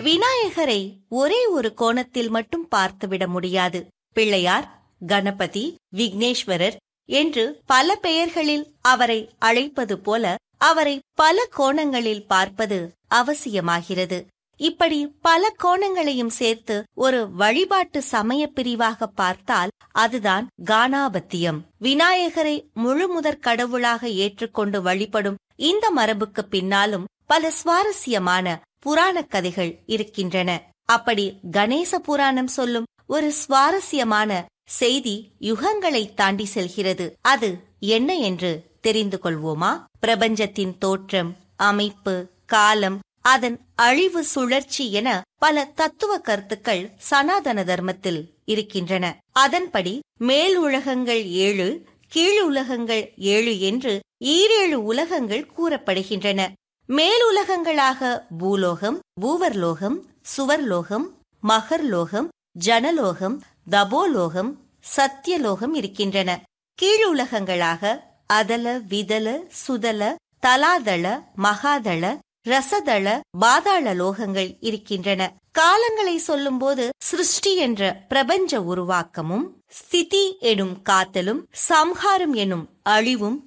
விநாயகரை ஒரே ஒரு கோணத்தில் மட்டும் பார்த்துவிட முடியாது பிள்ளையார் கணபதி விக்னேஸ்வரர் என்று பல பெயர்களில் அவரை அழைப்பது போல அவரை பல கோணங்களில் பார்ப்பது அவசியமாகிறது இப்படி பல கோணங்களையும் சேர்த்து ஒரு வழிபாட்டு சமய பிரிவாக பார்த்தால் அதுதான் கானாபத்தியம் விநாயகரை முழுமுதற் கடவுளாக ஏற்றுக்கொண்டு வழிபடும் இந்த மரபுக்கு பின்னாலும் பல சுவாரஸ்யமான புராணக் கதைகள் இருக்கின்றன அப்படி கணேச புராணம் சொல்லும் ஒரு சுவாரஸ்யமான செய்தி யுகங்களை தாண்டி செல்கிறது அது என்ன என்று தெரிந்து கொள்வோமா பிரபஞ்சத்தின் தோற்றம் அமைப்பு காலம் அதன் அழிவு சுழற்சி என பல தத்துவ கருத்துக்கள் சனாதன தர்மத்தில் இருக்கின்றன அதன்படி மேல் உலகங்கள் ஏழு கீழ் உலகங்கள் ஏழு என்று ஈரேழு உலகங்கள் கூறப்படுகின்றன மேலுலகங்களாக பூலோகம் பூவர்லோகம் சுவர்லோகம் மகர்லோகம் ஜனலோகம் தபோலோகம் சத்தியலோகம் இருக்கின்றன கீழுலகங்களாக அதல விதல சுதல தலாதள மகாதள ரசதள பாதாள லோகங்கள் இருக்கின்றன காலங்களை சொல்லும்போது சிருஷ்டி என்ற பிரபஞ்ச உருவாக்கமும் ஸ்திதி எனும் காத்தலும் சம்ஹாரம் எனும் அழிவும்